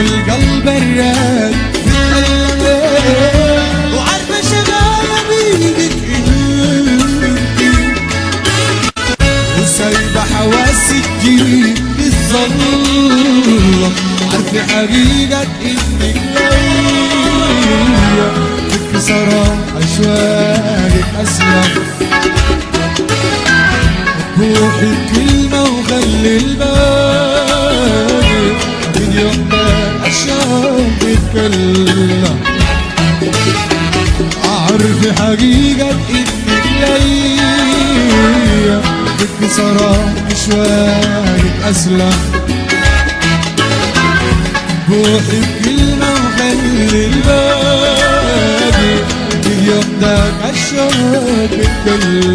القلب الراق بتألمين وعارفة شغالة بيدك انتي وسايبة حواسي تجيب بالظلم عارفة حقيقة انك ليا تكسر اشواقك اسلم روحي بكلمة وخلي الباقي من يوم ده عشان تتكلم أعرف حقيقة إنك ليا تكسر شوية أسلم روحي بكلمة وخلي الباقي من يوم ده عشان تتكلم